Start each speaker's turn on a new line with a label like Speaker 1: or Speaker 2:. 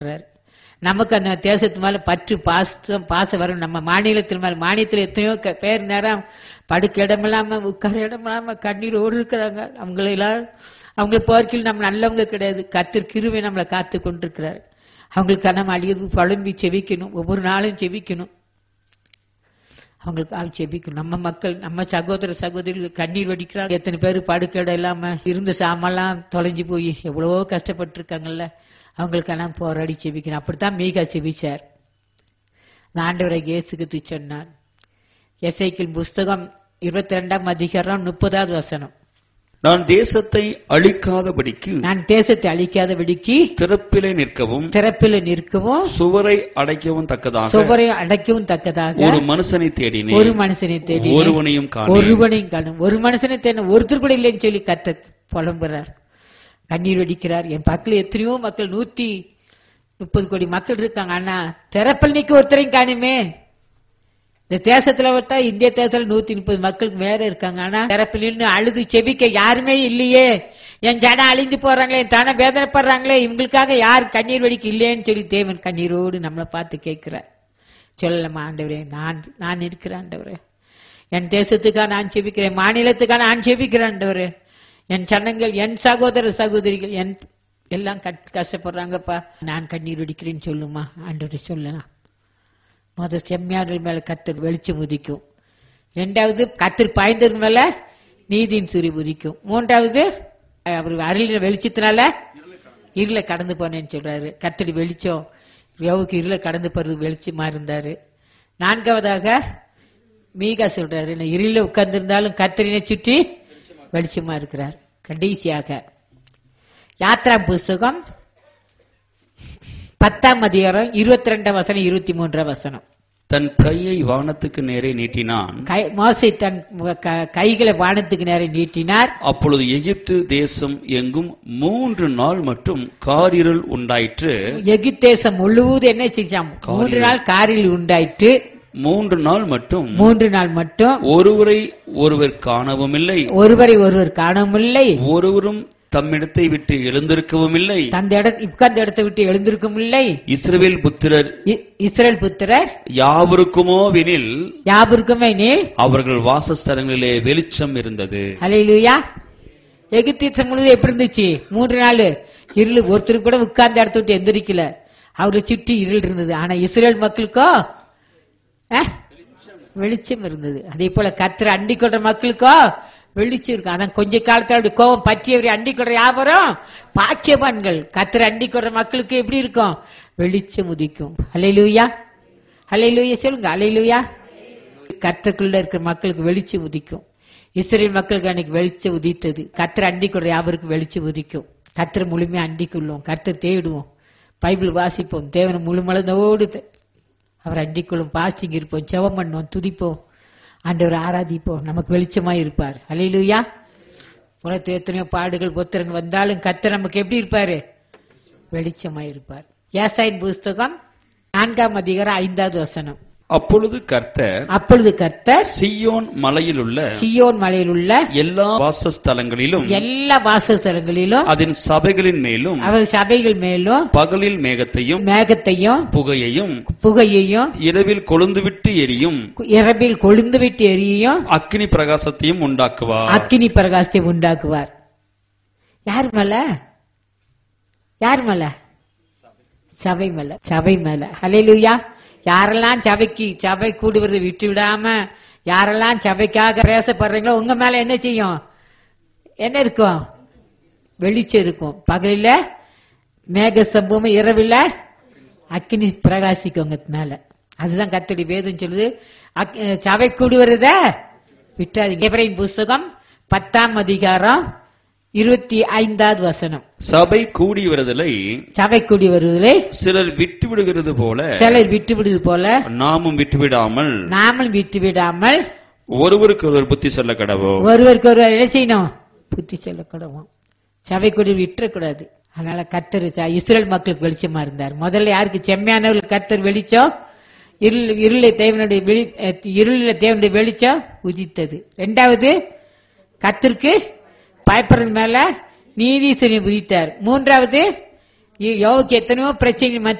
Speaker 1: சொல்றாரு. நமக்கு அந்த தேசத்து மேல பற்று பாசம் பாசம் வரும் நம்ம மாநிலத்தில் மேல மாநிலத்தில் எத்தனையோ க- பேர் நேரம் படுக்க இடம் இல்லாம உட்கார இடம் இல்லாம கண்ணீரோடு இருக்கிறாங்க அவங்கள எல்லாம் அவங்களை போர்க்கில் நம்ம நல்லவங்க கிடையாது கத்திர கிருவை நம்மளை காத்து கொண்டிருக்கிறார் அவங்களுக்கு நம்ம அழியது பழும்பி செவிக்கணும் ஒவ்வொரு நாளும் செவிக்கணும் அவங்களுக்கு ஆள் செபிக்கணும் நம்ம மக்கள் நம்ம சகோதர சகோதரிகள் கண்ணீர் வடிக்கிறாங்க எத்தனை பேர் படுக்க இடம் இல்லாம இருந்த சாமெல்லாம் தொலைஞ்சு போய் எவ்வளவோ கஷ்டப்பட்டு இருக்காங்கல்ல அவங்களுக்கெல்லாம் போராடி செபிக்கணும் அப்படித்தான் மீகா செபிச்சார் நான் ஆண்டவரை இயேசுக்கு சொன்னான் எஸ்ஐக்கில் புஸ்தகம் இருபத்தி ரெண்டாம் அதிகாரம் முப்பதாவது வசனம்
Speaker 2: நான் தேசத்தை அழிக்காதபடிக்கு
Speaker 1: நான் தேசத்தை அழிக்காதபடிக்கு
Speaker 2: திறப்பிலே நிற்கவும்
Speaker 1: திறப்பில் நிற்கவும்
Speaker 2: சுவரை அடைக்கவும் தக்கதாக
Speaker 1: சுவரை அடைக்கவும் தக்கதாக
Speaker 2: ஒரு மனுஷனை தேடினேன்
Speaker 1: ஒரு மனுஷனை தேடி
Speaker 2: ஒருவனையும் காணேன்
Speaker 1: ஒருவனையும் காணும் ஒரு மனுஷனை தேட ஒருத்தர் கூட இல்லைன்னு சொல்லி கத்த புலம்புறார் கண்ணீர் வெடிக்கிறார் என் பக்கத்துல எத்தனையோ மக்கள் நூத்தி முப்பது கோடி மக்கள் இருக்காங்க ஆனா திறப்பல் நிக்க ஒருத்தரையும் காணுமே இந்த தேசத்துல விட்டா இந்திய தேசத்துல நூத்தி முப்பது மக்களுக்கு மேல இருக்காங்க ஆனா திறப்பில் நின்னு அழுது செபிக்க யாருமே இல்லையே என் ஜனம் அழிந்து போறாங்களே என் தன வேதனைப்படுறாங்களே இவங்களுக்காக யார் கண்ணீர் வெடிக்க இல்லையேன்னு சொல்லி தேவன் கண்ணீரோடு நம்மளை பார்த்து கேட்கிறார் சொல்லலாமா ஆண்டவரே நான் நான் இருக்கிறேன் ஆண்டவரே என் தேசத்துக்காக நான் செபிக்கிறேன் மாநிலத்துக்காக நான் செபிக்கிறேன் ஆண்டவரே என் சனங்கள் என் சகோதர சகோதரிகள் என் எல்லாம் கட்- கஷ்டப்படுறாங்கப்பா நான் கண்ணீர் வெடிக்கிறேன்னு சொல்லுமா ஆண்டவரே சொல்லலாம் முதல் செம்மையாளர்கள் மேல கத்தர் வெளிச்சம் உதிக்கும் ரெண்டாவது கத்தர் பாய்ந்தவர்கள் மேல நீதியின் சூரிய உதிக்கும் மூன்றாவது அவர் அருளின வெளிச்சத்தினால இருளை கடந்து போனேன்னு சொல்றாரு கத்தடி வெளிச்சம் யோவுக்கு இருளை கடந்து போறது வெளிச்சமா இருந்தாரு நான்காவதாக மீகா சொல்றாரு நான் இருளில் உட்கார்ந்திருந்தாலும் கத்தரினை சுற்றி வெளிச்சமா இருக்கிறார் கடைசியாக யாத்ரா புஸ்தகம் பத்தாம் அதிகாரம் இருபத்தி ரெண்டாம் வசனம் இருபத்தி மூன்றாம் வசனம்
Speaker 2: தன் கையை வானத்துக்கு நேரே நீட்டினான்
Speaker 1: கை மோசை தன் மு- க- கைகளை வானத்துக்கு நேரம் நீட்டினார்
Speaker 2: அப்பொழுது எகிப்து தேசம் எங்கும் மூன்று நாள் மட்டும் காரிருள் உண்டாயிற்று
Speaker 1: எகிப்தேசம் முழுவதும் என்ன செஞ்சான் மூன்று நாள் காரில் உண்டாயிற்று
Speaker 2: மூன்று நாள் மட்டும்
Speaker 1: மூன்று நாள் மட்டும்
Speaker 2: ஒருவரை ஒருவர் காணவும் இல்லை
Speaker 1: ஒருவரை ஒருவர் காணவில்லை
Speaker 2: ஒருவரும் தம்மிடத்தை விட்டு எழுந்திருக்கவும் இல்லை
Speaker 1: தந்த இட உட்கார்ந்த இடத்தை விட்டு எழுந்திருக்கும் இல்லை
Speaker 2: இஸ்ரவேல் புத்திரர்
Speaker 1: இ- இஸ்ரவேல் புத்திரர்
Speaker 2: யாவருக்குமோ வெனில்
Speaker 1: யாவருக்குமே நீ
Speaker 2: அவர்கள் வாசஸ்தலங்களிலே வெளிச்சம் இருந்தது
Speaker 1: அலையிலுயா எகிப்தியத்தை முழுவதும் எப்படி இருந்துச்சு மூன்று நாள் இருள் ஒருத்தர் கூட உட்கார்ந்த இடத்த விட்டு எந்திரிக்கல அவரை சுற்றி இருள் இருந்தது ஆனா இஸ்ரேல் மக்களுக்கோ அஹ், வெளிச்சம் இருந்தது அதே போல கத்திர அண்டி கொள்ற மக்களுக்கோ வெளிச்சம் இருக்கு ஆனா கொஞ்ச காலத்துல அப்படி கோபம் பற்றியவரை அண்டி கொள்ற யாவரும் பாக்கியவான்கள் கத்திர அண்டி கொள்ற மக்களுக்கு எப்படி இருக்கும் வெளிச்சம் உதிக்கும் அலையிலுயா அலையிலுயா சொல்லுங்க அலையிலுயா கர்த்தருக்குள்ள இருக்கிற மக்களுக்கு வெளிச்சம் உதிக்கும் இஸ்ரேல் மக்களுக்கு அன்னைக்கு வெளிச்சம் உதித்தது கர்த்தர் அண்டிக்குள்ள யாவருக்கும் வெளிச்சம் உதிக்கும் கர்த்தர் முழுமையா அண்டிக்குள்ளோம் கர்த்தர் தேடுவோம் பைபிள் வாசிப்போம் தேவனை முழுமளந்தோடு தே- அவர் அண்டிக்குள்ளும் பாஸ்டிங் இருப்போம் ஜெபம் பண்ணுவோம் துதிப்போம் ஆண்டவர் ஆராதிப்போம் நமக்கு வெளிச்சமா இருப்பார் அலையிலுயா உலகத்தில் எத்தனையோ பாடுகள் புத்திரன் வந்தாலும் கர்த்தர் நமக்கு எப்படி இருப்பாரு வெளிச்சமா இருப்பார் ஏசாயின் புஸ்தகம் நான்காம் அதிகாரம் ஐந்தாவது வசனம்
Speaker 2: அப்பொழுது கர்த்தர்
Speaker 1: அப்பொழுது கர்த்தர்
Speaker 2: சியோன் மலையிலுள்ள
Speaker 1: சியோன் மலையில் உள்ள
Speaker 2: எல்லா வாசஸ்தலங்களிலும்
Speaker 1: எல்லா வாசஸ்தலங்களிலும்
Speaker 2: அதன் சபைகளின் மேலும்
Speaker 1: அவர் சபைகள் மேலும்
Speaker 2: பகலில் மேகத்தையும்
Speaker 1: மேகத்தையும்
Speaker 2: புகையையும்
Speaker 1: புகையையும்
Speaker 2: இரவில் கொழுந்துவிட்டு எரியும்
Speaker 1: இரவில் கொழுந்து விட்டு எரியும்
Speaker 2: அக்கினி பிரகாசத்தையும் உண்டாக்குவார்
Speaker 1: அக்கினி பிரகாசத்தை உண்டாக்குவார் யார் மேல யார் மேல சபை மேல சபை மேல ஹalleluya யாரெல்லாம் சபைக்கு சபை கூடுவதை விட்டு விடாம யாரெல்லாம் சபைக்காக பேசப்படுறீங்களோ உங்க மேல என்ன செய்யும் என்ன இருக்கும் வெளிச்சம் இருக்கும் பகலில மேக சம்பவம் இரவுல அக்கினி பிரகாசிக்கும் உங்க மேல அதுதான் கத்தடி வேதம் சொல்லுது அக்- சபை கூடுவத விட்டாதீங்க எபிரேயர் புஸ்தகம் பத்தாம் அதிகாரம் இருபத்தி ஐந்தாவது வசனம்
Speaker 2: சபை கூடி வருதலை
Speaker 1: சபை கூடி வருவதிலே
Speaker 2: சிலர் விட்டு விடுகிறது போல
Speaker 1: சிலர் விட்டு விடுவது போல
Speaker 2: நாமும் விட்டுவிடாமல்
Speaker 1: நாமல் விட்டு விடாமல்
Speaker 2: ஒருவருக்கு ஒருவர் புத்தி சொல்ல கடவோ
Speaker 1: ஒருவருக்கு ஒருவர் என்ன செய்யணும் புத்தி சொல்லக்கூடவும் சபை கூடி விட்டுறக்கூடாது அதனால கத்தர் ச- இஸ்ரேல் மக்களுக்கு வெளிச்சமா இருந்தார் முதல்ல யாருக்கு செம்மையானவர்கள் கத்தர் வெளிச்சம் இருள் இருளை தேவனுடைய வெளி அஹ், இருளில தேவனுடைய வெளிச்சம் உதித்தது ரெண்டாவது கத்திற்கு பயப்படுறது மேல நீதீசனை உதித்தார் மூன்றாவது யோவுக்கு எத்தனையோ பிரச்சனை